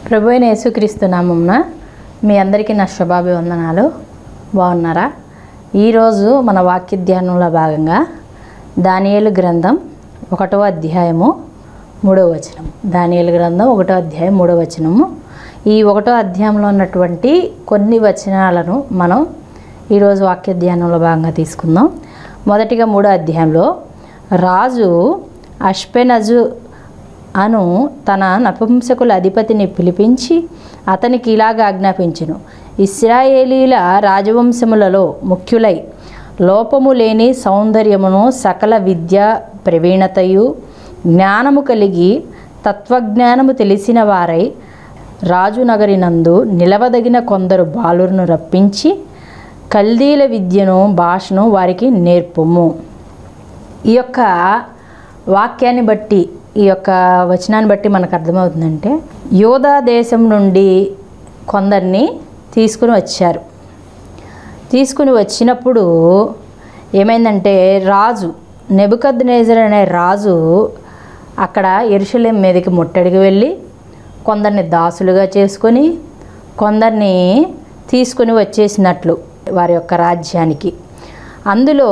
ప్రభు అయిన యేసుక్రీస్తు నామమున మీ అందరికీ నా శుభాభివందనాలు బాగున్నారా ఈరోజు మన వాక్య ధ్యానంలో భాగంగా దానియేలు గ్రంథం ఒకటో అధ్యాయము మూడో వచనం దానియేలు గ్రంథం ఒకటో అధ్యాయం మూడో వచనము ఈ ఒకటో అధ్యాయంలో ఉన్నటువంటి కొన్ని వచనాలను మనం ఈరోజు వాక్య ధ్యానంలో భాగంగా తీసుకుందాం మొదటిగా మూడో అధ్యాయంలో రాజు అష్పెనజు అను తన నపుంసకుల అధిపతిని పిలిపించి అతనికి ఇలాగ ఆజ్ఞాపించును ఇస్రాయేలీల రాజవంశములలో ముఖ్యులై లోపము లేని సౌందర్యమును సకల విద్య ప్రవీణతయు జ్ఞానము కలిగి తత్వజ్ఞానము తెలిసిన వారై రాజునగరినందు నిలవదగిన కొందరు బాలురును రప్పించి కల్దీల విద్యను భాషను వారికి నేర్పుము ఈ యొక్క వాక్యాన్ని బట్టి ఈ యొక్క వచనాన్ని బట్టి మనకు అర్థమవుతుందంటే యోధా దేశం నుండి కొందరిని తీసుకుని వచ్చారు తీసుకుని వచ్చినప్పుడు ఏమైందంటే రాజు నెబుకద్ నేజర్ అనే రాజు అక్కడ ఎరుషలేం మీదకి ముట్టడికి వెళ్ళి కొందరిని దాసులుగా చేసుకొని కొందరిని తీసుకుని వచ్చేసినట్లు వారి యొక్క రాజ్యానికి అందులో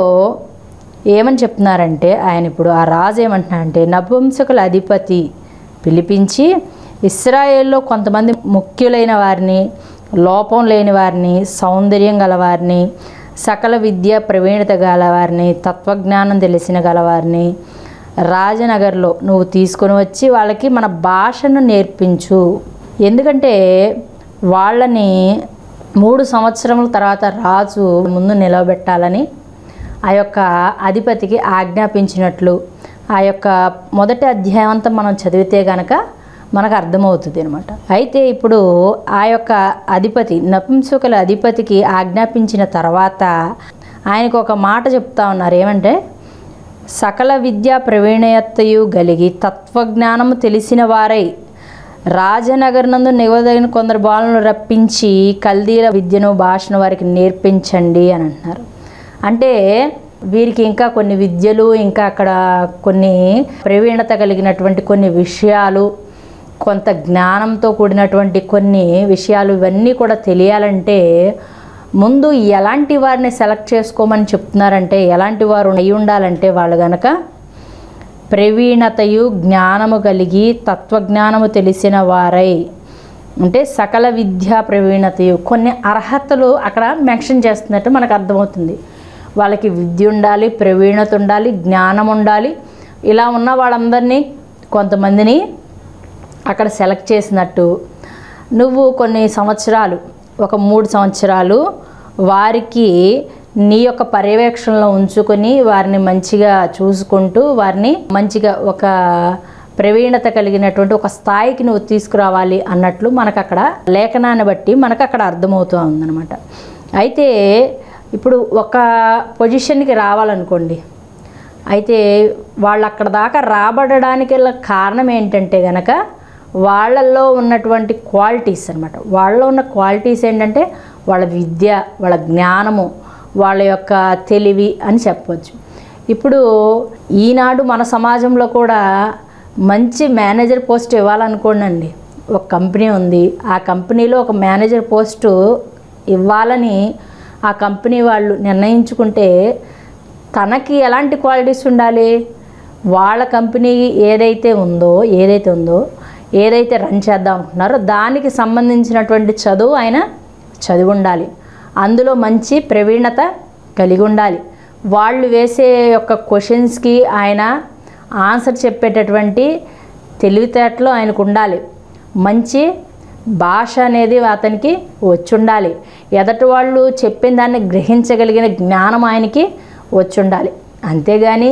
ఏమని చెప్తున్నారంటే ఆయన ఇప్పుడు ఆ రాజు ఏమంటున్నారంటే నపుంసకుల అధిపతి పిలిపించి ఇస్రాయేల్లో కొంతమంది ముఖ్యులైన వారిని లోపం లేని వారిని సౌందర్యం గలవారిని సకల విద్య ప్రవీణత గలవారిని తత్వజ్ఞానం తెలిసిన గలవారిని రాజనగర్లో నువ్వు తీసుకొని వచ్చి వాళ్ళకి మన భాషను నేర్పించు ఎందుకంటే వాళ్ళని మూడు సంవత్సరముల తర్వాత రాజు ముందు నిలవబెట్టాలని ఆ యొక్క అధిపతికి ఆజ్ఞాపించినట్లు ఆ యొక్క మొదటి అధ్యాయం అంతా మనం చదివితే గనక మనకు అర్థమవుతుంది అనమాట అయితే ఇప్పుడు ఆ యొక్క అధిపతి నపుంసకుల అధిపతికి ఆజ్ఞాపించిన తర్వాత ఆయనకు ఒక మాట చెప్తా ఉన్నారు ఏమంటే సకల విద్యా ప్రవీణయత్తయు కలిగి తత్వజ్ఞానము తెలిసిన వారై రాజనగర్ నందు నివదగిన కొందరు బాలను రప్పించి కల్దీల విద్యను భాషను వారికి నేర్పించండి అని అంటున్నారు అంటే వీరికి ఇంకా కొన్ని విద్యలు ఇంకా అక్కడ కొన్ని ప్రవీణత కలిగినటువంటి కొన్ని విషయాలు కొంత జ్ఞానంతో కూడినటువంటి కొన్ని విషయాలు ఇవన్నీ కూడా తెలియాలంటే ముందు ఎలాంటి వారిని సెలెక్ట్ చేసుకోమని చెప్తున్నారంటే ఎలాంటి వారు అయి ఉండాలంటే వాళ్ళు గనక ప్రవీణతయు జ్ఞానము కలిగి తత్వజ్ఞానము తెలిసిన వారై అంటే సకల విద్యా ప్రవీణతయు కొన్ని అర్హతలు అక్కడ మెన్షన్ చేస్తున్నట్టు మనకు అర్థమవుతుంది వాళ్ళకి విద్య ఉండాలి ప్రవీణత ఉండాలి జ్ఞానం ఉండాలి ఇలా ఉన్న వాళ్ళందరినీ కొంతమందిని అక్కడ సెలెక్ట్ చేసినట్టు నువ్వు కొన్ని సంవత్సరాలు ఒక మూడు సంవత్సరాలు వారికి నీ యొక్క పర్యవేక్షణలో ఉంచుకొని వారిని మంచిగా చూసుకుంటూ వారిని మంచిగా ఒక ప్రవీణత కలిగినటువంటి ఒక స్థాయికి నువ్వు తీసుకురావాలి అన్నట్లు మనకు అక్కడ లేఖనాన్ని బట్టి మనకు అక్కడ అర్థమవుతూ ఉందన్నమాట అయితే ఇప్పుడు ఒక పొజిషన్కి రావాలనుకోండి అయితే వాళ్ళు అక్కడ దాకా రాబడడానికి గల కారణం ఏంటంటే గనక వాళ్ళల్లో ఉన్నటువంటి క్వాలిటీస్ అనమాట వాళ్ళలో ఉన్న క్వాలిటీస్ ఏంటంటే వాళ్ళ విద్య వాళ్ళ జ్ఞానము వాళ్ళ యొక్క తెలివి అని చెప్పవచ్చు ఇప్పుడు ఈనాడు మన సమాజంలో కూడా మంచి మేనేజర్ పోస్ట్ ఇవ్వాలనుకోండి ఒక కంపెనీ ఉంది ఆ కంపెనీలో ఒక మేనేజర్ పోస్టు ఇవ్వాలని ఆ కంపెనీ వాళ్ళు నిర్ణయించుకుంటే తనకి ఎలాంటి క్వాలిటీస్ ఉండాలి వాళ్ళ కంపెనీ ఏదైతే ఉందో ఏదైతే ఉందో ఏదైతే రన్ చేద్దాం అనుకుంటున్నారో దానికి సంబంధించినటువంటి చదువు ఆయన చదివి ఉండాలి అందులో మంచి ప్రవీణత కలిగి ఉండాలి వాళ్ళు వేసే యొక్క క్వశ్చన్స్కి ఆయన ఆన్సర్ చెప్పేటటువంటి తెలివితేటలు ఆయనకు ఉండాలి మంచి భాష అనేది అతనికి వచ్చి ఉండాలి ఎదటి వాళ్ళు చెప్పిన దాన్ని గ్రహించగలిగిన జ్ఞానం ఆయనకి వచ్చి ఉండాలి అంతేగాని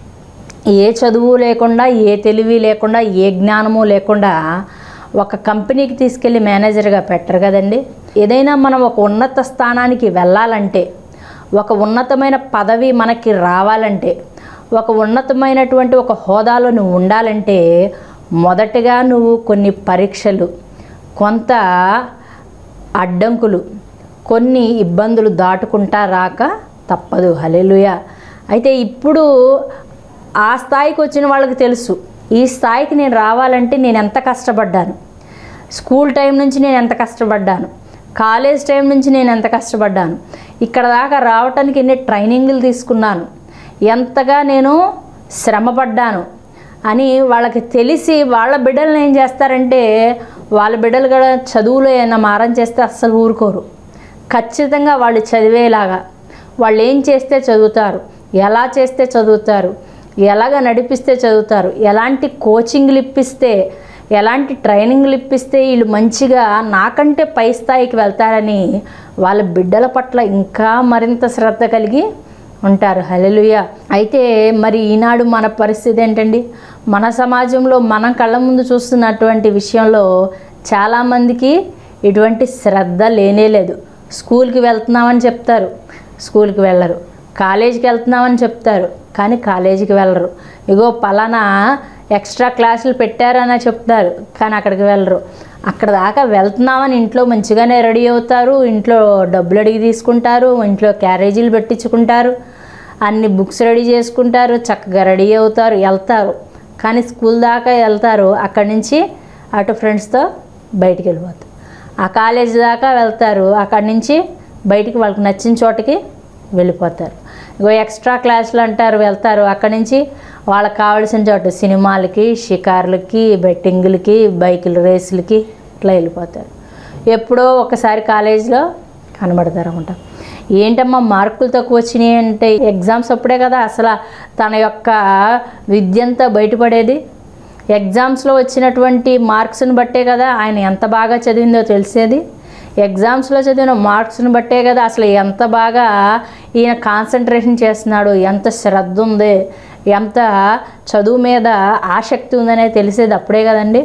ఏ చదువు లేకుండా ఏ తెలివి లేకుండా ఏ జ్ఞానము లేకుండా ఒక కంపెనీకి తీసుకెళ్ళి మేనేజర్గా పెట్టరు కదండి ఏదైనా మనం ఒక ఉన్నత స్థానానికి వెళ్ళాలంటే ఒక ఉన్నతమైన పదవి మనకి రావాలంటే ఒక ఉన్నతమైనటువంటి ఒక హోదాలో నువ్వు ఉండాలంటే మొదటగా నువ్వు కొన్ని పరీక్షలు కొంత అడ్డంకులు కొన్ని ఇబ్బందులు దాటుకుంటా రాక తప్పదు హలెలుయ అయితే ఇప్పుడు ఆ స్థాయికి వచ్చిన వాళ్ళకి తెలుసు ఈ స్థాయికి నేను రావాలంటే నేను ఎంత కష్టపడ్డాను స్కూల్ టైం నుంచి నేను ఎంత కష్టపడ్డాను కాలేజ్ టైం నుంచి నేను ఎంత కష్టపడ్డాను ఇక్కడ దాకా రావటానికి ఎన్ని ట్రైనింగ్లు తీసుకున్నాను ఎంతగా నేను శ్రమపడ్డాను అని వాళ్ళకి తెలిసి వాళ్ళ బిడ్డలను ఏం చేస్తారంటే వాళ్ళ బిడ్డలు కూడా చదువులో ఏమైనా మారం చేస్తే అస్సలు ఊరుకోరు ఖచ్చితంగా వాళ్ళు చదివేలాగా వాళ్ళు ఏం చేస్తే చదువుతారు ఎలా చేస్తే చదువుతారు ఎలాగ నడిపిస్తే చదువుతారు ఎలాంటి కోచింగ్లు ఇప్పిస్తే ఎలాంటి ట్రైనింగ్లు ఇప్పిస్తే వీళ్ళు మంచిగా నాకంటే పై స్థాయికి వెళ్తారని వాళ్ళ బిడ్డల పట్ల ఇంకా మరింత శ్రద్ధ కలిగి ఉంటారు హలెలుయ అయితే మరి ఈనాడు మన పరిస్థితి ఏంటండి మన సమాజంలో మనం కళ్ళ ముందు చూస్తున్నటువంటి విషయంలో చాలామందికి ఇటువంటి శ్రద్ధ లేనే లేదు స్కూల్కి వెళ్తున్నామని చెప్తారు స్కూల్కి వెళ్ళరు కాలేజీకి వెళ్తున్నామని చెప్తారు కానీ కాలేజీకి వెళ్ళరు ఇగో పలానా ఎక్స్ట్రా క్లాసులు పెట్టారని చెప్తారు కానీ అక్కడికి వెళ్ళరు అక్కడ దాకా వెళ్తున్నామని ఇంట్లో మంచిగానే రెడీ అవుతారు ఇంట్లో డబ్బులు అడిగి తీసుకుంటారు ఇంట్లో క్యారేజీలు పెట్టించుకుంటారు అన్ని బుక్స్ రెడీ చేసుకుంటారు చక్కగా రెడీ అవుతారు వెళ్తారు కానీ స్కూల్ దాకా వెళ్తారు అక్కడి నుంచి అటు ఫ్రెండ్స్తో బయటికి వెళ్ళిపోతారు ఆ కాలేజ్ దాకా వెళ్తారు అక్కడి నుంచి బయటికి వాళ్ళకి నచ్చిన చోటకి వెళ్ళిపోతారు ఇగో ఎక్స్ట్రా క్లాసులు అంటారు వెళ్తారు అక్కడి నుంచి వాళ్ళకి కావాల్సిన చోట సినిమాలకి షికార్లకి బెట్టింగులకి బైకుల రేసులకి ఇట్లా వెళ్ళిపోతారు ఎప్పుడో ఒకసారి కాలేజీలో కనబడతారు అనమాట ఏంటమ్మా మార్కులు తక్కువ వచ్చినాయి అంటే ఎగ్జామ్స్ అప్పుడే కదా అసలు తన యొక్క విద్యంతా బయటపడేది ఎగ్జామ్స్లో వచ్చినటువంటి మార్క్స్ని బట్టే కదా ఆయన ఎంత బాగా చదివిందో తెలిసేది ఎగ్జామ్స్లో చదివిన మార్క్స్ని బట్టే కదా అసలు ఎంత బాగా ఈయన కాన్సన్ట్రేషన్ చేస్తున్నాడు ఎంత శ్రద్ధ ఉంది ఎంత చదువు మీద ఆసక్తి ఉందనే తెలిసేది అప్పుడే కదండి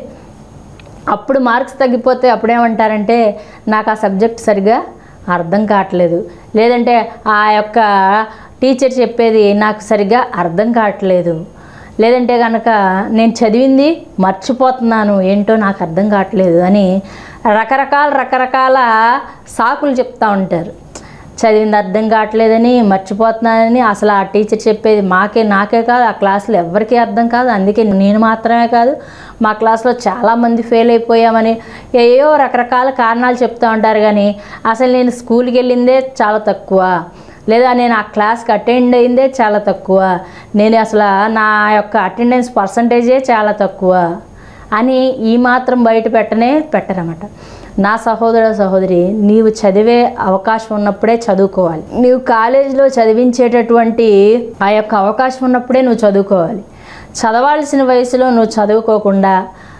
అప్పుడు మార్క్స్ తగ్గిపోతే అప్పుడేమంటారంటే నాకు ఆ సబ్జెక్ట్ సరిగా అర్థం కావట్లేదు లేదంటే ఆ యొక్క టీచర్ చెప్పేది నాకు సరిగ్గా అర్థం కావట్లేదు లేదంటే కనుక నేను చదివింది మర్చిపోతున్నాను ఏంటో నాకు అర్థం కావట్లేదు అని రకరకాల రకరకాల సాకులు చెప్తూ ఉంటారు చదివింది అర్థం కావట్లేదని మర్చిపోతున్నానని అసలు ఆ టీచర్ చెప్పేది మాకే నాకే కాదు ఆ క్లాసులో ఎవరికీ అర్థం కాదు అందుకే నేను మాత్రమే కాదు మా క్లాస్లో చాలామంది ఫెయిల్ అయిపోయామని ఏయో రకరకాల కారణాలు చెప్తూ ఉంటారు కానీ అసలు నేను స్కూల్కి వెళ్ళిందే చాలా తక్కువ లేదా నేను ఆ క్లాస్కి అటెండ్ అయిందే చాలా తక్కువ నేను అసలు నా యొక్క అటెండెన్స్ పర్సంటేజే చాలా తక్కువ అని ఈ మాత్రం బయట పెట్టనే పెట్టరన్నమాట నా సహోదర సహోదరి నీవు చదివే అవకాశం ఉన్నప్పుడే చదువుకోవాలి నీవు కాలేజీలో చదివించేటటువంటి ఆ యొక్క అవకాశం ఉన్నప్పుడే నువ్వు చదువుకోవాలి చదవాల్సిన వయసులో నువ్వు చదువుకోకుండా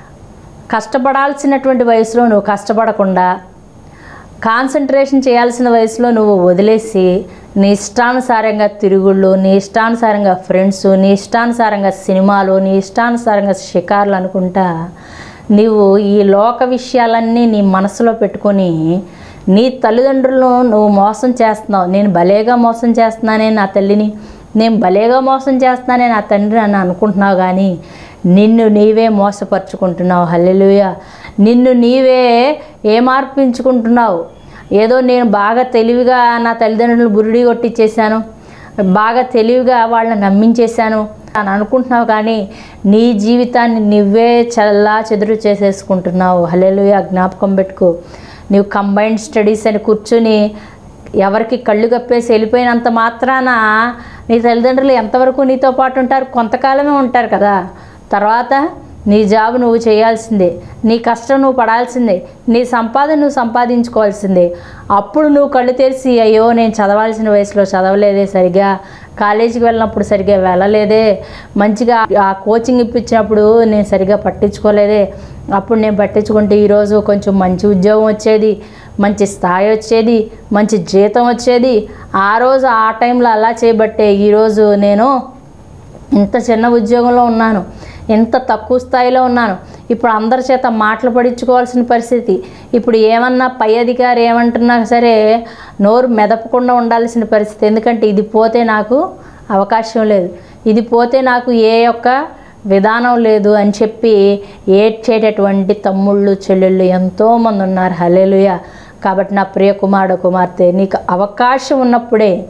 కష్టపడాల్సినటువంటి వయసులో నువ్వు కష్టపడకుండా కాన్సన్ట్రేషన్ చేయాల్సిన వయసులో నువ్వు వదిలేసి నీ ఇష్టానుసారంగా తిరుగుళ్ళు నీ ఇష్టానుసారంగా ఫ్రెండ్స్ నీ ఇష్టానుసారంగా సినిమాలు నీ ఇష్టానుసారంగా షికార్లు అనుకుంటా నీవు ఈ లోక విషయాలన్నీ నీ మనసులో పెట్టుకొని నీ తల్లిదండ్రులను నువ్వు మోసం చేస్తున్నావు నేను భలేగా మోసం చేస్తున్నానే నా తల్లిని నేను భలేగా మోసం చేస్తున్నానే నా తండ్రి అని అనుకుంటున్నావు కానీ నిన్ను నీవే మోసపరుచుకుంటున్నావు హల్లెలూయ నిన్ను నీవే ఏమార్పించుకుంటున్నావు ఏదో నేను బాగా తెలివిగా నా తల్లిదండ్రులు బురుడి కొట్టించేశాను బాగా తెలివిగా వాళ్ళని నమ్మించేశాను అని అనుకుంటున్నావు కానీ నీ జీవితాన్ని నువ్వే చల్లా చెదురు చేసేసుకుంటున్నావు హల్లెలూయ జ్ఞాపకం పెట్టుకో నీవు కంబైన్డ్ స్టడీస్ అని కూర్చుని ఎవరికి కళ్ళు కప్పేసి వెళ్ళిపోయినంత మాత్రాన నీ తల్లిదండ్రులు ఎంతవరకు నీతో పాటు ఉంటారు కొంతకాలమే ఉంటారు కదా తర్వాత నీ జాబ్ నువ్వు చేయాల్సిందే నీ కష్టం నువ్వు పడాల్సిందే నీ సంపాదన నువ్వు సంపాదించుకోవాల్సిందే అప్పుడు నువ్వు కళ్ళు తెరిచి అయ్యో నేను చదవాల్సిన వయసులో చదవలేదే సరిగా కాలేజీకి వెళ్ళినప్పుడు సరిగా వెళ్ళలేదే మంచిగా ఆ కోచింగ్ ఇప్పించినప్పుడు నేను సరిగా పట్టించుకోలేదే అప్పుడు నేను పట్టించుకుంటే ఈరోజు కొంచెం మంచి ఉద్యోగం వచ్చేది మంచి స్థాయి వచ్చేది మంచి జీతం వచ్చేది ఆ రోజు ఆ టైంలో అలా చేయబట్టే ఈరోజు నేను ఇంత చిన్న ఉద్యోగంలో ఉన్నాను ఎంత తక్కువ స్థాయిలో ఉన్నాను ఇప్పుడు అందరి చేత మాటలు పడించుకోవాల్సిన పరిస్థితి ఇప్పుడు ఏమన్నా పై అధికారి ఏమంటున్నా సరే నోరు మెదపకుండా ఉండాల్సిన పరిస్థితి ఎందుకంటే ఇది పోతే నాకు అవకాశం లేదు ఇది పోతే నాకు ఏ యొక్క విధానం లేదు అని చెప్పి ఏడ్చేటటువంటి తమ్ముళ్ళు చెల్లెళ్ళు ఎంతోమంది ఉన్నారు హలేలుయ కాబట్టి నా ప్రియ కుమారుడు కుమార్తె నీకు అవకాశం ఉన్నప్పుడే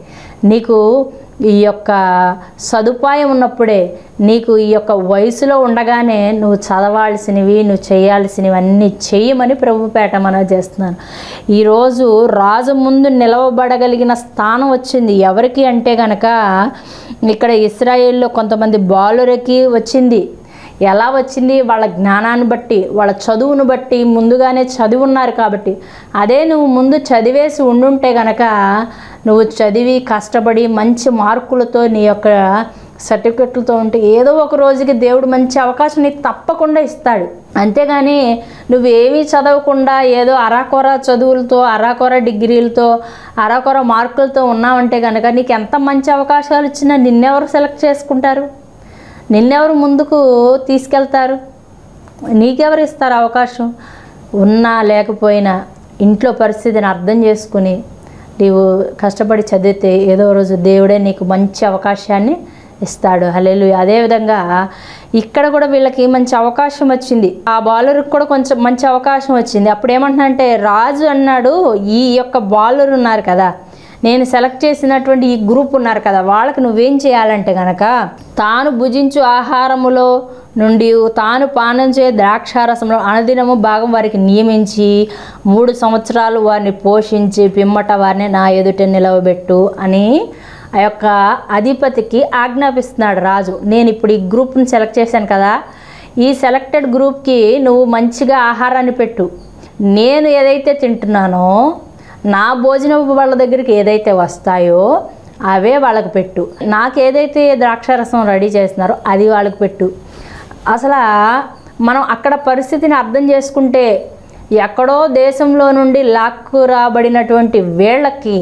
నీకు ఈ యొక్క సదుపాయం ఉన్నప్పుడే నీకు ఈ యొక్క వయసులో ఉండగానే నువ్వు చదవాల్సినవి నువ్వు చేయాల్సినవి అన్నీ చేయమని ప్రభుపేట మనం చేస్తున్నాను ఈరోజు రాజు ముందు నిలవబడగలిగిన స్థానం వచ్చింది ఎవరికి అంటే గనక ఇక్కడ ఇస్రాయేల్లో కొంతమంది బాలురకి వచ్చింది ఎలా వచ్చింది వాళ్ళ జ్ఞానాన్ని బట్టి వాళ్ళ చదువును బట్టి ముందుగానే చదివి ఉన్నారు కాబట్టి అదే నువ్వు ముందు చదివేసి ఉండుంటే గనక నువ్వు చదివి కష్టపడి మంచి మార్కులతో నీ యొక్క సర్టిఫికెట్లతో ఉంటే ఏదో ఒక రోజుకి దేవుడు మంచి అవకాశం నీకు తప్పకుండా ఇస్తాడు అంతేగాని నువ్వేమీ చదవకుండా ఏదో అరాకొర చదువులతో అరాకొర డిగ్రీలతో అరాకొర మార్కులతో ఉన్నావంటే కనుక నీకు ఎంత మంచి అవకాశాలు ఇచ్చినా నిన్నెవరు సెలెక్ట్ చేసుకుంటారు నిన్నెవరు ముందుకు తీసుకెళ్తారు నీకెవరు ఇస్తారు అవకాశం ఉన్నా లేకపోయినా ఇంట్లో పరిస్థితిని అర్థం చేసుకుని నీవు కష్టపడి చదివితే ఏదో రోజు దేవుడే నీకు మంచి అవకాశాన్ని ఇస్తాడు హలేలు అదేవిధంగా ఇక్కడ కూడా వీళ్ళకి మంచి అవకాశం వచ్చింది ఆ బాలర్కి కూడా కొంచెం మంచి అవకాశం వచ్చింది అప్పుడు ఏమంటున్నా అంటే రాజు అన్నాడు ఈ యొక్క బాలర్ ఉన్నారు కదా నేను సెలెక్ట్ చేసినటువంటి ఈ గ్రూప్ ఉన్నారు కదా వాళ్ళకి నువ్వేం చేయాలంటే గనక తాను భుజించు ఆహారములో నుండి తాను పానం చే ద్రాక్షారసంలో అనుదినము భాగం వారికి నియమించి మూడు సంవత్సరాలు వారిని పోషించి పిమ్మట వారిని నా ఎదుట నిలవబెట్టు అని ఆ యొక్క అధిపతికి ఆజ్ఞాపిస్తున్నాడు రాజు నేను ఇప్పుడు ఈ గ్రూప్ని సెలెక్ట్ చేశాను కదా ఈ సెలెక్టెడ్ గ్రూప్కి నువ్వు మంచిగా ఆహారాన్ని పెట్టు నేను ఏదైతే తింటున్నానో నా భోజనం వాళ్ళ దగ్గరికి ఏదైతే వస్తాయో అవే వాళ్ళకి పెట్టు నాకు ఏదైతే ద్రాక్షారసం రెడీ చేస్తున్నారో అది వాళ్ళకి పెట్టు అసలు మనం అక్కడ పరిస్థితిని అర్థం చేసుకుంటే ఎక్కడో దేశంలో నుండి లాక్కు రాబడినటువంటి వీళ్ళకి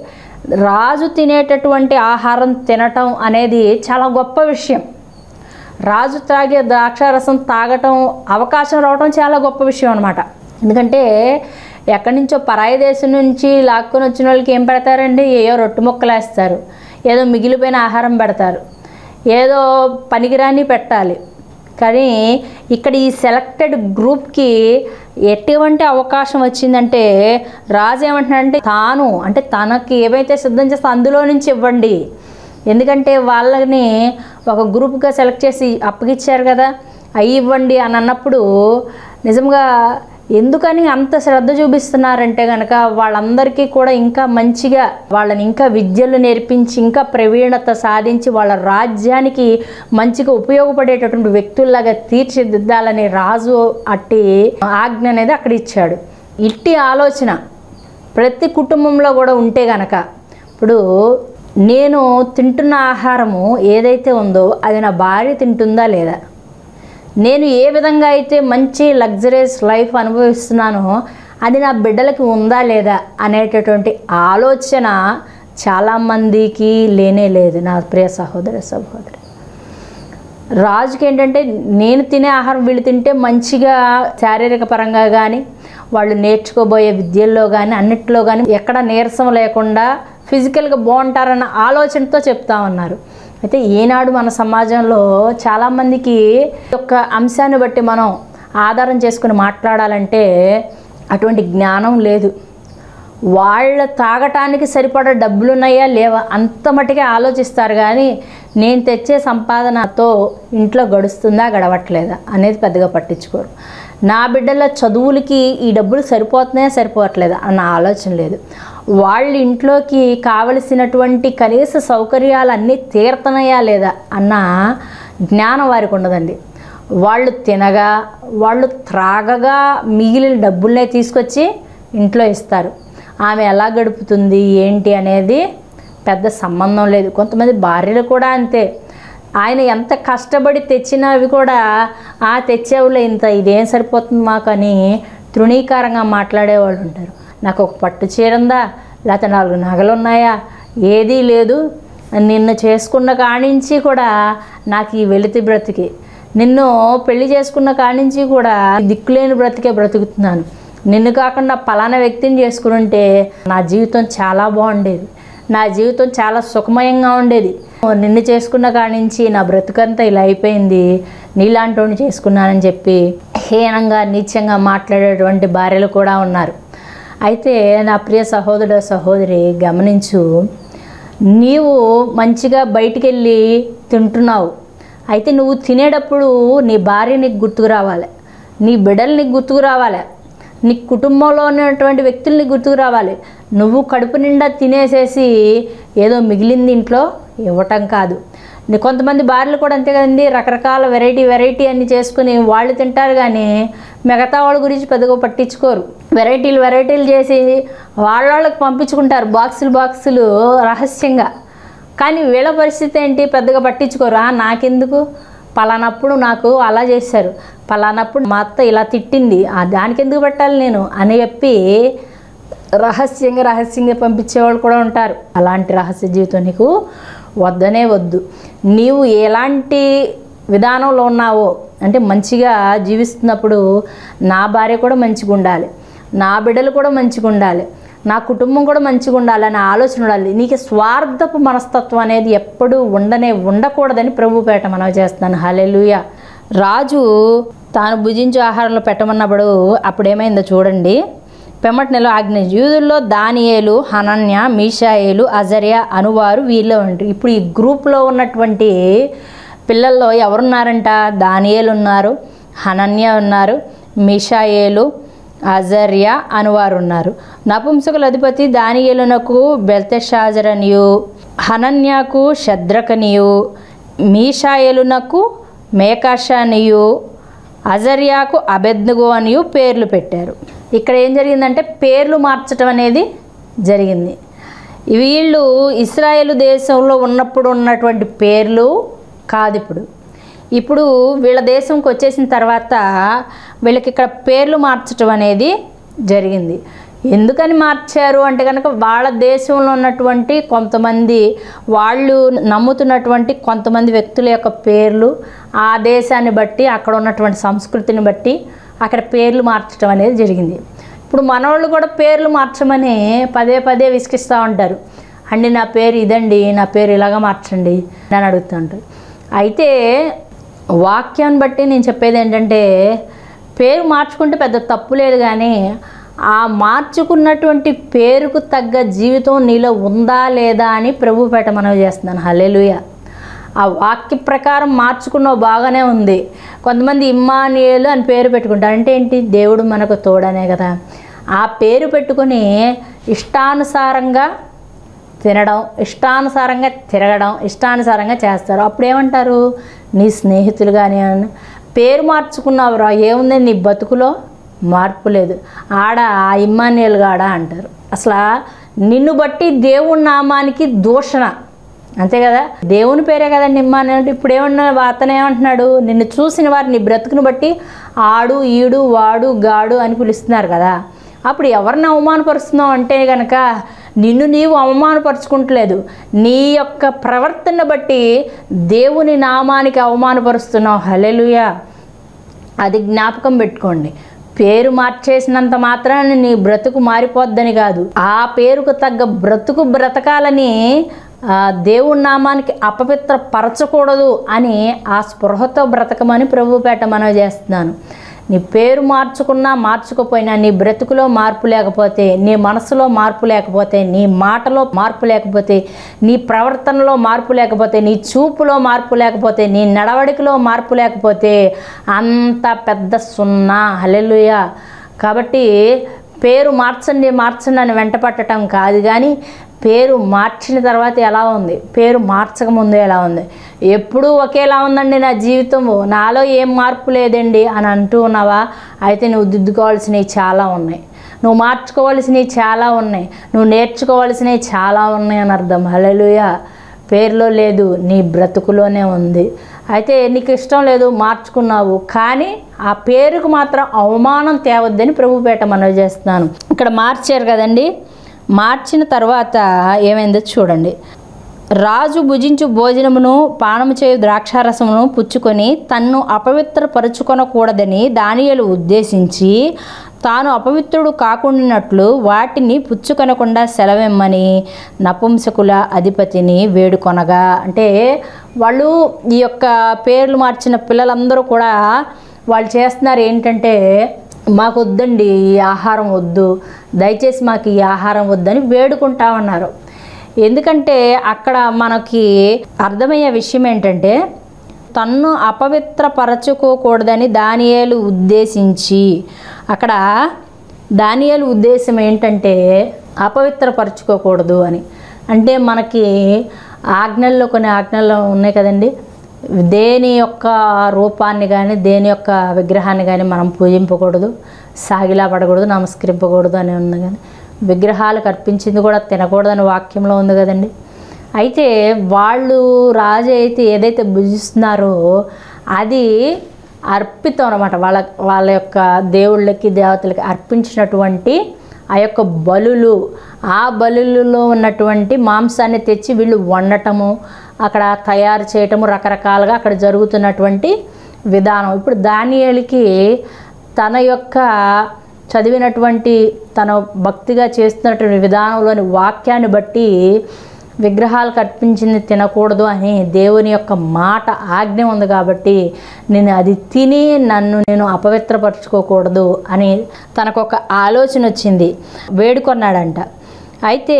రాజు తినేటటువంటి ఆహారం తినటం అనేది చాలా గొప్ప విషయం రాజు తాగే ద్రాక్షారసం తాగటం అవకాశం రావటం చాలా గొప్ప విషయం అనమాట ఎందుకంటే ఎక్కడి నుంచో పరాయి దేశం నుంచి లాక్కొని వచ్చిన వాళ్ళకి ఏం పెడతారండి ఏయో రొట్టె ముక్కలు వేస్తారు ఏదో మిగిలిపోయిన ఆహారం పెడతారు ఏదో పనికిరాని పెట్టాలి కానీ ఇక్కడ ఈ సెలెక్టెడ్ గ్రూప్కి ఎటువంటి అవకాశం వచ్చిందంటే రాజు ఏమంటున్నాడంటే తాను అంటే తనకి ఏవైతే సిద్ధం చేస్తే అందులో నుంచి ఇవ్వండి ఎందుకంటే వాళ్ళని ఒక గ్రూప్గా సెలెక్ట్ చేసి అప్పగిచ్చారు కదా అవి ఇవ్వండి అని అన్నప్పుడు నిజంగా ఎందుకని అంత శ్రద్ధ చూపిస్తున్నారంటే కనుక వాళ్ళందరికీ కూడా ఇంకా మంచిగా వాళ్ళని ఇంకా విద్యలు నేర్పించి ఇంకా ప్రవీణత సాధించి వాళ్ళ రాజ్యానికి మంచిగా ఉపయోగపడేటటువంటి వ్యక్తుల్లాగా తీర్చిదిద్దాలని రాజు అట్టి ఆజ్ఞ అనేది అక్కడ ఇచ్చాడు ఇట్టి ఆలోచన ప్రతి కుటుంబంలో కూడా ఉంటే గనక ఇప్పుడు నేను తింటున్న ఆహారము ఏదైతే ఉందో అది నా భార్య తింటుందా లేదా నేను ఏ విధంగా అయితే మంచి లగ్జరీస్ లైఫ్ అనుభవిస్తున్నానో అది నా బిడ్డలకి ఉందా లేదా అనేటటువంటి ఆలోచన చాలామందికి లేనే లేదు నా ప్రియ సహోదర సహోదరి రాజుకి ఏంటంటే నేను తినే ఆహారం వీళ్ళు తింటే మంచిగా శారీరక పరంగా కానీ వాళ్ళు నేర్చుకోబోయే విద్యల్లో కానీ అన్నిట్లో కానీ ఎక్కడ నీరసం లేకుండా ఫిజికల్గా బాగుంటారన్న ఆలోచనతో చెప్తా ఉన్నారు అయితే ఈనాడు మన సమాజంలో చాలామందికి యొక్క అంశాన్ని బట్టి మనం ఆధారం చేసుకుని మాట్లాడాలంటే అటువంటి జ్ఞానం లేదు వాళ్ళ తాగటానికి సరిపడా డబ్బులు ఉన్నాయా లేవా అంత మటుకే ఆలోచిస్తారు కానీ నేను తెచ్చే సంపాదనతో ఇంట్లో గడుస్తుందా గడవట్లేదా అనేది పెద్దగా పట్టించుకోరు నా బిడ్డల చదువులకి ఈ డబ్బులు సరిపోతున్నాయా సరిపోవట్లేదా అన్న ఆలోచన లేదు వాళ్ళ ఇంట్లోకి కావలసినటువంటి కనీస సౌకర్యాలు అన్నీ తీరుతున్నాయా లేదా అన్న జ్ఞానం వారికి ఉండదండి వాళ్ళు తినగా వాళ్ళు త్రాగగా మిగిలిన డబ్బుల్నే తీసుకొచ్చి ఇంట్లో ఇస్తారు ఆమె ఎలా గడుపుతుంది ఏంటి అనేది పెద్ద సంబంధం లేదు కొంతమంది భార్యలు కూడా అంతే ఆయన ఎంత కష్టపడి తెచ్చినవి కూడా ఆ తెచ్చేవులే ఇంత ఇదేం సరిపోతుంది మాకు అని తృణీకారంగా మాట్లాడేవాళ్ళు ఉంటారు నాకు ఒక పట్టు చీర ఉందా లేకపోతే నాలుగు నగలు ఉన్నాయా ఏదీ లేదు నిన్ను చేసుకున్న కానించి కూడా నాకు ఈ వెలితి బ్రతికి నిన్ను పెళ్లి చేసుకున్న కానించి కూడా దిక్కులేని బ్రతికే బ్రతుకుతున్నాను నిన్ను కాకుండా పలానా వ్యక్తిని చేసుకుని నా జీవితం చాలా బాగుండేది నా జీవితం చాలా సుఖమయంగా ఉండేది నిన్ను చేసుకున్న కానించి నా బ్రతుకంతా ఇలా అయిపోయింది నీలాంటి వాడిని చేసుకున్నానని చెప్పి హీనంగా నీచంగా మాట్లాడేటువంటి భార్యలు కూడా ఉన్నారు అయితే నా ప్రియ సహోదరుడు సహోదరి గమనించు నీవు మంచిగా బయటికి వెళ్ళి తింటున్నావు అయితే నువ్వు తినేటప్పుడు నీ భార్య నీకు గుర్తుకు రావాలి నీ బిడ్డలు నీకు గుర్తుకు రావాలి నీ కుటుంబంలో ఉన్నటువంటి వ్యక్తులు నీకు గుర్తుకు రావాలి నువ్వు కడుపు నిండా తినేసేసి ఏదో మిగిలింది ఇంట్లో ఇవ్వటం కాదు నీ కొంతమంది భార్యలు కూడా అంతే కదండి రకరకాల వెరైటీ వెరైటీ అన్ని చేసుకుని వాళ్ళు తింటారు కానీ మిగతా వాళ్ళ గురించి పెద్దగా పట్టించుకోరు వెరైటీలు వెరైటీలు చేసి వాళ్ళ వాళ్ళకి పంపించుకుంటారు బాక్సులు బాక్సులు రహస్యంగా కానీ వీళ్ళ పరిస్థితి ఏంటి పెద్దగా పట్టించుకోరు "ఆ, నాకెందుకు పలానప్పుడు నాకు అలా చేశారు పలానప్పుడు మా అత్త ఇలా తిట్టింది "ఆ, దానికి ఎందుకు పెట్టాలి నేను అని చెప్పి రహస్యంగా రహస్యంగా పంపించేవాళ్ళు కూడా ఉంటారు అలాంటి రహస్య జీవితం నీకు వద్దనే వద్దు నీవు ఎలాంటి విధానంలో ఉన్నావో అంటే మంచిగా జీవిస్తున్నప్పుడు నా భార్య కూడా మంచిగా ఉండాలి నా బిడ్డలు కూడా మంచిగా ఉండాలి నా కుటుంబం కూడా మంచిగా ఉండాలి అనే ఆలోచన ఉండాలి నీకు స్వార్థపు మనస్తత్వం అనేది ఎప్పుడూ ఉండనే ఉండకూడదని ప్రభుపేట మనం చేస్తున్నాను హలెలుయ రాజు తాను భుజించే ఆహారంలో పెట్టమన్నప్పుడు అప్పుడు ఏమైందో చూడండి పెమ్మటి నెల ఆజ్ఞ యూదుల్లో దానియేలు హనన్య మీషాయేలు అజర్య అనువారు వీళ్ళు ఉంటారు ఇప్పుడు ఈ గ్రూప్లో ఉన్నటువంటి పిల్లల్లో ఎవరున్నారంట దానియేలు ఉన్నారు హనన్య ఉన్నారు మిషాయేలు అజర్య అనువారు ఉన్నారు నపుంసకుల అధిపతి దానియేలునకు బెల్తెషాజరనియు హనన్యాకు శద్రకనియు మీషాయేలునకు మేకాషానియు అజర్యాకు అబెద్నగో అనియు పేర్లు పెట్టారు ఇక్కడ ఏం జరిగిందంటే పేర్లు మార్చటం అనేది జరిగింది వీళ్ళు ఇస్రాయేల్ దేశంలో ఉన్నప్పుడు ఉన్నటువంటి పేర్లు కాదు ఇప్పుడు ఇప్పుడు వీళ్ళ దేశంకి వచ్చేసిన తర్వాత వీళ్ళకి ఇక్కడ పేర్లు మార్చటం అనేది జరిగింది ఎందుకని మార్చారు అంటే కనుక వాళ్ళ దేశంలో ఉన్నటువంటి కొంతమంది వాళ్ళు నమ్ముతున్నటువంటి కొంతమంది వ్యక్తుల యొక్క పేర్లు ఆ దేశాన్ని బట్టి అక్కడ ఉన్నటువంటి సంస్కృతిని బట్టి అక్కడ పేర్లు మార్చడం అనేది జరిగింది ఇప్పుడు మనవాళ్ళు కూడా పేర్లు మార్చమని పదే పదే విసిగిస్తూ ఉంటారు అండి నా పేరు ఇదండి నా పేరు ఇలాగ మార్చండి అని అడుగుతూ ఉంటారు అయితే వాక్యాన్ని బట్టి నేను చెప్పేది ఏంటంటే పేరు మార్చుకుంటే పెద్ద తప్పు లేదు కానీ ఆ మార్చుకున్నటువంటి పేరుకు తగ్గ జీవితం నీలో ఉందా లేదా అని ప్రభుపేట మనవి చేస్తున్నాను హల్లెలూయా ఆ వాక్య ప్రకారం మార్చుకున్నావు బాగానే ఉంది కొంతమంది ఇమ్మానియేలు అని పేరు పెట్టుకుంటారు అంటే ఏంటి దేవుడు మనకు తోడనే కదా ఆ పేరు పెట్టుకొని ఇష్టానుసారంగా తినడం ఇష్టానుసారంగా తిరగడం ఇష్టానుసారంగా చేస్తారు అప్పుడు ఏమంటారు నీ స్నేహితులు కానీ పేరు మార్చుకున్నావురా ఏముంది నీ బతుకులో మార్పు లేదు ఆడ ఆ ఇమ్మానియల్ గాడ అంటారు అసలు నిన్ను బట్టి దేవుడి నామానికి దూషణ అంతే కదా దేవుని పేరే కదండి ఇమ్మాని అంటే ఇప్పుడు ఏమన్నా అతను ఏమంటున్నాడు నిన్ను చూసిన వారు నీ బ్రతుకును బట్టి ఆడు ఈడు వాడు గాడు అని పిలుస్తున్నారు కదా అప్పుడు ఎవరిని అవమానపరుస్తున్నావు అంటే కనుక నిన్ను నీవు అవమానపరుచుకుంటలేదు నీ యొక్క ప్రవర్తన బట్టి దేవుని నామానికి అవమానపరుస్తున్నావు హలెలుయా అది జ్ఞాపకం పెట్టుకోండి పేరు మార్చేసినంత మాత్రాన నీ బ్రతుకు మారిపోద్దని కాదు ఆ పేరుకు తగ్గ బ్రతుకు బ్రతకాలని ఆ, దేవుడి నామానికి అపవిత్ర పరచకూడదు అని ఆ స్పృహతో బ్రతకమని ప్రభుపేట మనవి చేస్తున్నాను నీ పేరు మార్చుకున్నా మార్చుకోపోయినా నీ బ్రతుకులో మార్పు లేకపోతే నీ మనసులో మార్పు లేకపోతే నీ మాటలో మార్పు లేకపోతే నీ ప్రవర్తనలో మార్పు లేకపోతే నీ చూపులో మార్పు లేకపోతే నీ నడవడికలో మార్పు లేకపోతే అంత పెద్ద సున్నా హలెలుయా కాబట్టి పేరు మార్చండి మార్చండి అని వెంట పట్టడం కాదు కానీ పేరు మార్చిన తర్వాత ఎలా ఉంది పేరు మార్చక ముందు ఎలా ఉంది ఎప్పుడూ ఒకేలా ఉందండి నా జీవితము నాలో ఏం మార్పు లేదండి అని అంటూ ఉన్నావా అయితే నువ్వు దిద్దుకోవాల్సినవి చాలా ఉన్నాయి నువ్వు మార్చుకోవాల్సినవి చాలా ఉన్నాయి నువ్వు నేర్చుకోవాల్సినవి చాలా ఉన్నాయి అని అర్థం హల్లెలూయా పేరులో లేదు నీ బ్రతుకులోనే ఉంది అయితే నీకు ఇష్టం లేదు మార్చుకున్నావు కానీ ఆ పేరుకు మాత్రం అవమానం తేవద్దని ప్రభుపేట మనవి చేస్తున్నాను ఇక్కడ మార్చారు కదండి మార్చిన తర్వాత ఏమైందో చూడండి రాజు భుజించు భోజనమును పానము చేయు ద్రాక్షారసమును పుచ్చుకొని తన్ను అపవిత్రపరుచుకొనకూడదని దానియలు ఉద్దేశించి తాను అపవిత్రుడు కాకుండానట్లు వాటిని పుచ్చుకొనకుండా సెలవిమ్మని నపుంసకుల అధిపతిని వేడుకొనగా అంటే వాళ్ళు ఈ యొక్క పేర్లు మార్చిన పిల్లలందరూ కూడా వాళ్ళు చేస్తున్నారు ఏంటంటే మాకు వద్దండి ఈ ఆహారం వద్దు దయచేసి మాకు ఈ ఆహారం వద్దని వేడుకుంటా ఉన్నారు ఎందుకంటే అక్కడ మనకి అర్థమయ్యే విషయం ఏంటంటే తన్ను అపవిత్రపరచుకోకూడదని దానియేలు ఉద్దేశించి అక్కడ దానియేలు ఉద్దేశం ఏంటంటే అపవిత్రపరచుకోకూడదు అని అంటే మనకి ఆజ్ఞల్లో కొన్ని ఆజ్ఞలు ఉన్నాయి కదండి దేని యొక్క రూపాన్ని కానీ దేని యొక్క విగ్రహాన్ని కానీ మనం పూజింపకూడదు సాగిలా పడకూడదు నమస్కరింపకూడదు అని ఉంది కానీ విగ్రహాలకు అర్పించింది కూడా తినకూడదని వాక్యంలో ఉంది కదండి అయితే వాళ్ళు రాజు అయితే ఏదైతే భుజిస్తున్నారో అది అర్పితం అనమాట వాళ్ళ వాళ్ళ యొక్క దేవుళ్ళకి దేవతలకి అర్పించినటువంటి ఆ యొక్క బలులు ఆ బలులలో ఉన్నటువంటి మాంసాన్ని తెచ్చి వీళ్ళు వండటము అక్కడ తయారు చేయటము రకరకాలుగా అక్కడ జరుగుతున్నటువంటి విధానం ఇప్పుడు దానియేలికి తన యొక్క చదివినటువంటి తన భక్తిగా చేస్తున్నటువంటి విధానంలోని వాక్యాన్ని బట్టి విగ్రహాలకు అర్పించింది తినకూడదు అని దేవుని యొక్క మాట ఆజ్ఞ ఉంది కాబట్టి నేను అది తిని నన్ను నేను అపవిత్రపరచుకోకూడదు అని తనకు ఒక ఆలోచన వచ్చింది వేడుకొన్నాడంట అయితే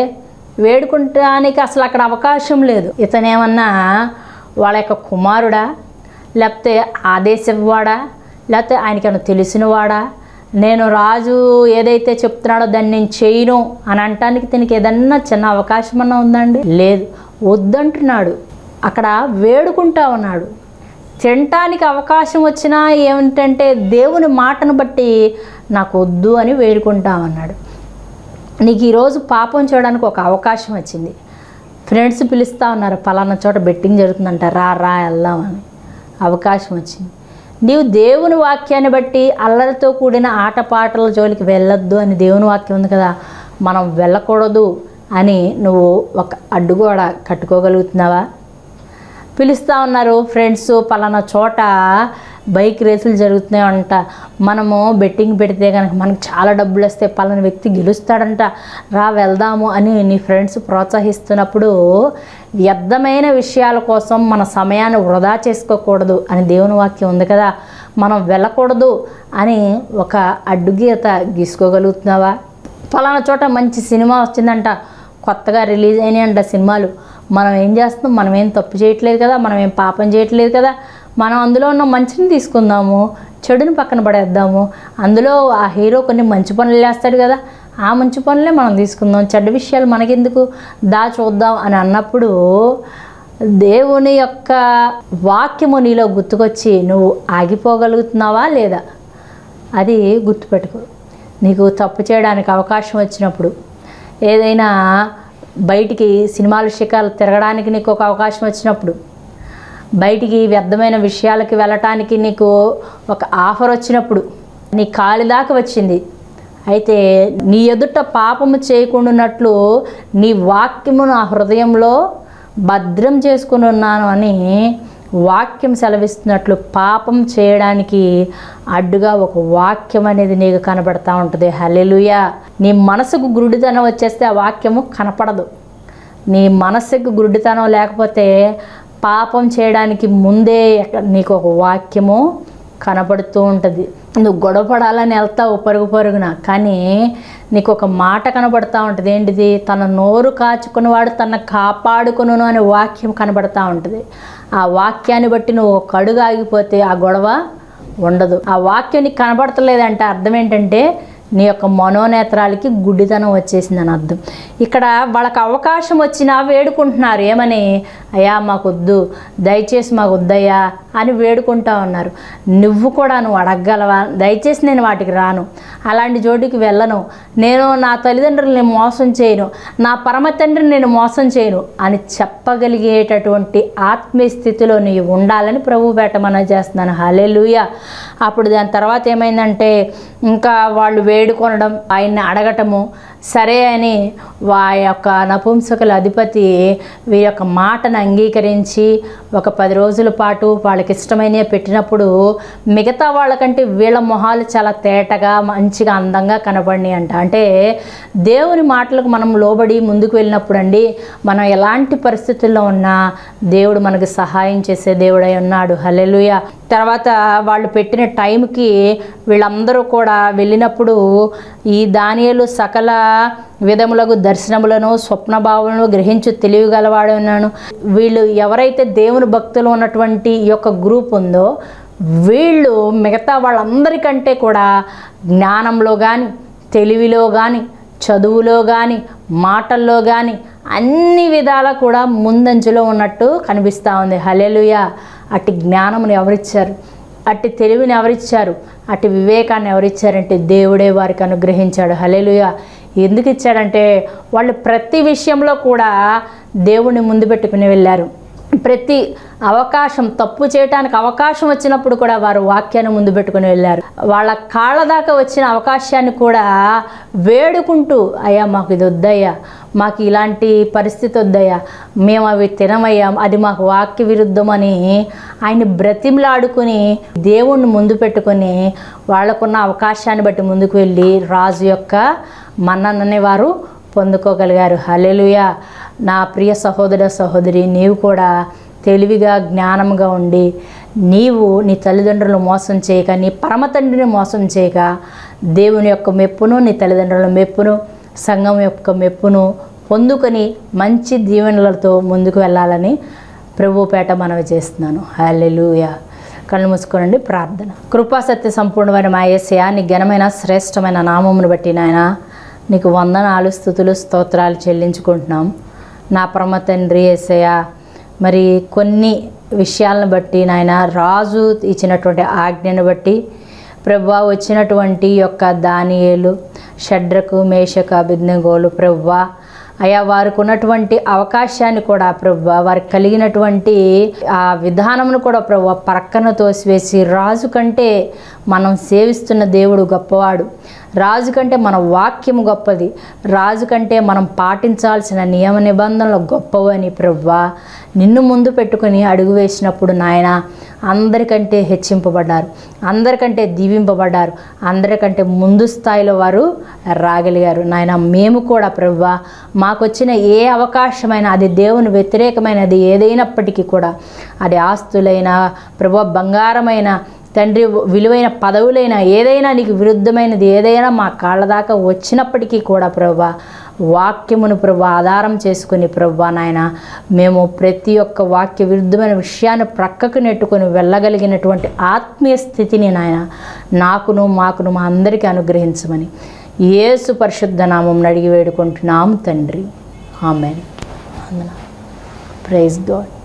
వేడుకుంటానికి అసలు అక్కడ అవకాశం లేదు ఇతనేమన్నా వాళ్ళ యొక్క కుమారుడా లేకపోతే ఆదేశవాడా లేకపోతే ఆయనకేమైనా తెలిసినవాడా నేను రాజు ఏదైతే చెప్తున్నాడో దాన్ని నేను చేయను అని అనటానికి దీనికి ఏదన్నా చిన్న అవకాశం అన్నా ఉందండి లేదు వద్దంటున్నాడు అక్కడ వేడుకుంటా ఉన్నాడు తినటానికి అవకాశం వచ్చినా ఏమిటంటే దేవుని మాటను బట్టి నాకు వద్దు అని వేడుకుంటా ఉన్నాడు నీకు ఈరోజు పాపం చేయడానికి ఒక అవకాశం వచ్చింది ఫ్రెండ్స్ పిలుస్తూ ఉన్నారు పలానా చోట బెట్టింగ్ జరుగుతుందంట రా రా వెళ్దామని అవకాశం వచ్చింది నీవు దేవుని వాక్యాన్ని బట్టి అల్లరితో కూడిన ఆటపాటల జోలికి వెళ్ళొద్దు అని దేవుని వాక్యం ఉంది కదా మనం వెళ్ళకూడదు అని నువ్వు ఒక అడ్డుగోడ కట్టుకోగలుగుతున్నావా పిలుస్తూ ఉన్నారు ఫ్రెండ్స్ పలానా చోట బైక్ రేసులు జరుగుతున్నాయి అంట మనము బెట్టింగ్ పెడితే కనుక మనకు చాలా డబ్బులు వస్తే పలానా వ్యక్తి గెలుస్తాడంట రా వెళ్దాము అని నీ ఫ్రెండ్స్ ప్రోత్సహిస్తున్నప్పుడు వ్యర్థమైన విషయాల కోసం మన సమయాన్ని వృధా చేసుకోకూడదు అని దేవుని వాక్యం ఉంది కదా మనం వెళ్ళకూడదు అని ఒక అడ్డుగీత గీసుకోగలుగుతున్నావా ఫలానా చోట మంచి సినిమా వచ్చిందంట కొత్తగా రిలీజ్ అయినాయంట సినిమాలు మనం ఏం చేస్తున్నాం మనం ఏం తప్పు చేయట్లేదు కదా మనం ఏం పాపం చేయట్లేదు కదా మనం అందులో ఉన్న మంచిని తీసుకుందాము చెడుని పక్కన పడేద్దాము అందులో ఆ హీరో కొన్ని మంచి పనులు చేస్తాడు కదా ఆ మంచి పనులే మనం తీసుకుందాం చెడ్డ విషయాలు మనకెందుకు దా చూద్దాం అని అన్నప్పుడు దేవుని యొక్క వాక్యము నీలో గుర్తుకొచ్చి నువ్వు ఆగిపోగలుగుతున్నావా లేదా అది గుర్తుపెట్టుకో నీకు తప్పు చేయడానికి అవకాశం వచ్చినప్పుడు ఏదైనా బయటికి సినిమాలు షికాలు తిరగడానికి నీకు ఒక అవకాశం వచ్చినప్పుడు బయటికి వ్యర్థమైన విషయాలకి వెళ్ళటానికి నీకు ఒక ఆఫర్ వచ్చినప్పుడు నీ కాలి దాకా వచ్చింది అయితే నీ ఎదుట పాపము చేయకుండానట్లు నీ వాక్యము నా హృదయంలో భద్రం చేసుకుని ఉన్నాను అని వాక్యం సెలవిస్తున్నట్లు పాపం చేయడానికి అడ్డుగా ఒక వాక్యం అనేది నీకు కనబడతా ఉంటుంది హలెలుయా నీ మనసుకు గురుడితనం వచ్చేస్తే ఆ వాక్యము కనపడదు నీ మనసుకు గురుడితనం లేకపోతే పాపం చేయడానికి ముందే ఎక్క- నీకు ఒక వాక్యము కనపడుతూ ఉంటుంది నువ్వు గొడవపడాలని వెళ్తావు పరుగు పరుగున కానీ నీకు ఒక మాట కనబడతా ఉంటుంది ఏంటిది తన నోరు కాచుకున్నవాడు తన కాపాడుకును అనే వాక్యం కనబడతా ఉంటుంది ఆ వాక్యాన్ని బట్టి నువ్వు ఒక అడుగు ఆగిపోతే ఆ గొడవ ఉండదు ఆ వాక్యం నీకు కనబడతలేదంటే అర్థం ఏంటంటే నీ యొక్క మనోనేత్రాలకి గుడ్డితనం వచ్చేసిందని అర్థం ఇక్కడ వాళ్ళకి అవకాశం వచ్చినా వేడుకుంటున్నారు ఏమని అయ్యా మాకు వద్దు దయచేసి మాకు వద్దయ్యా అని వేడుకుంటా ఉన్నారు నువ్వు కూడా నువ్వు అడగగలవా దయచేసి నేను వాటికి రాను అలాంటి చోటికి వెళ్ళను నేను నా తల్లిదండ్రులని మోసం చేయను నా పరమ తండ్రిని నేను మోసం చేయను అని చెప్పగలిగేటటువంటి ఆత్మీయ స్థితిలో నీవు ఉండాలని ప్రభు బేట మనం చేస్తున్నాను హలెలుయ అప్పుడు దాని తర్వాత ఏమైందంటే ఇంకా వాళ్ళు వేడుకొనడం ఆయన్ని అడగటము సరే అని వా యొక్క నపుంసకుల అధిపతి వీరి యొక్క మాటను అంగీకరించి ఒక పది రోజుల పాటు వాళ్ళకి ఇష్టమైనవి పెట్టినప్పుడు మిగతా వాళ్ళకంటే వీళ్ళ మొహాలు చాలా తేటగా మంచిగా అందంగా కనపడినాయి అంట అంటే దేవుని మాటలకు మనం లోబడి ముందుకు వెళ్ళినప్పుడు అండి మనం ఎలాంటి పరిస్థితుల్లో ఉన్నా దేవుడు మనకు సహాయం చేసే దేవుడై ఉన్నాడు హలెలుయ తర్వాత వాళ్ళు పెట్టిన టైంకి వీళ్ళందరూ కూడా వెళ్ళినప్పుడు ఈ దానియలు సకల విధములకు దర్శనములను స్వప్న భావములను గ్రహించు తెలివి గలవాడు ఉన్నాను వీళ్ళు ఎవరైతే దేవుని భక్తులు ఉన్నటువంటి ఈ యొక్క గ్రూప్ ఉందో వీళ్ళు మిగతా వాళ్ళందరికంటే కూడా జ్ఞానంలో కానీ తెలివిలో కానీ చదువులో కానీ మాటల్లో కానీ అన్ని విధాలా కూడా ముందంజలో ఉన్నట్టు కనిపిస్తూ ఉంది హలెలుయ అట్టి జ్ఞానమును ఎవరిచ్చారు అట్టి తెలివిని ఎవరిచ్చారు అట్టి వివేకాన్ని ఎవరిచ్చారంటే దేవుడే వారికి అనుగ్రహించాడు హలెలుయ ఎందుకు ఇచ్చాడంటే వాళ్ళు ప్రతి విషయంలో కూడా దేవుణ్ణి ముందు పెట్టుకుని వెళ్ళారు ప్రతి అవకాశం తప్పు చేయటానికి అవకాశం వచ్చినప్పుడు కూడా వారు వాక్యాన్ని ముందు పెట్టుకుని వెళ్ళారు వాళ్ళ కాళ్ళ దాకా వచ్చిన అవకాశాన్ని కూడా వేడుకుంటూ అయ్యా మాకు ఇది వద్దయ్యా మాకు ఇలాంటి పరిస్థితి వద్దయ్యా మేము అవి తినమయ్యా అది మాకు వాక్య విరుద్ధమని ఆయన బ్రతిమలాడుకుని దేవుణ్ణి ముందు పెట్టుకొని వాళ్ళకున్న అవకాశాన్ని బట్టి ముందుకు వెళ్ళి రాజు యొక్క మన్ననని వారు పొందుకోగలిగారు హలెలుయా నా ప్రియ సహోదర సహోదరి నీవు కూడా తెలివిగా జ్ఞానంగా ఉండి నీవు నీ తల్లిదండ్రులను మోసం చేయక నీ పరమ తండ్రిని మోసం చేయక దేవుని యొక్క మెప్పును నీ తల్లిదండ్రుల మెప్పును సంఘం యొక్క మెప్పును పొందుకొని మంచి దీవెనలతో ముందుకు వెళ్ళాలని ప్రభుపేట మనవి చేస్తున్నాను హల్లెలూయా కళ్ళు మూసుకోనండి ప్రార్థన కృపా సత్య సంపూర్ణమైన మా యేసయ్య నీ ఘనమైన శ్రేష్టమైన నామమును బట్టి నాయన నీకు వందనాలు స్థుతులు స్తోత్రాలు చెల్లించుకుంటున్నాం నా పరమ తండ్రి యేసయ్య మరి కొన్ని విషయాలను బట్టి నాయన రాజు ఇచ్చినటువంటి ఆజ్ఞను బట్టి ప్రభా వచ్చినటువంటి యొక్క దానియేలు షడ్రకు మేషకు అభిజ్ఞగోలు ప్రభా అయా వారికి ఉన్నటువంటి అవకాశాన్ని కూడా ప్రభు వారికి కలిగినటువంటి ఆ విధానమును కూడా ప్రభు పక్కన తోసివేసి రాజు కంటే మనం సేవిస్తున్న దేవుడు గొప్పవాడు రాజు కంటే మన వాక్యము గొప్పది రాజు కంటే మనం పాటించాల్సిన నియమ నిబంధనలు గొప్పవని ప్రభా నిన్ను ముందు పెట్టుకుని అడుగు వేసినప్పుడు నాయన అందరికంటే హెచ్చింపబడ్డారు అందరికంటే దీవింపబడ్డారు అందరికంటే ముందు స్థాయిలో వారు రాగలిగారు నాయన మేము కూడా ప్రభా మాకు వచ్చిన ఏ అవకాశమైనా అది దేవుని వ్యతిరేకమైనది ఏదైనప్పటికీ కూడా అది ఆస్తులైన ప్రభా బంగారమైన తండ్రి విలువైన పదవులైన ఏదైనా నీకు విరుద్ధమైనది ఏదైనా మా కాళ్ళ దాకా వచ్చినప్పటికీ కూడా ప్రభా వాక్యమును ప్రభు ఆధారం చేసుకుని ప్రభు నాయన మేము ప్రతి ఒక్క వాక్య విరుద్ధమైన విషయాన్ని ప్రక్కకు నెట్టుకొని వెళ్ళగలిగినటువంటి ఆత్మీయ స్థితిని నాయన నాకును మాకును మా అందరికీ అనుగ్రహించమని యేసు పరిశుద్ధ నామం అడిగి వేడుకుంటున్నాం తండ్రి ఆమెన్ ప్రైజ్ గాడ్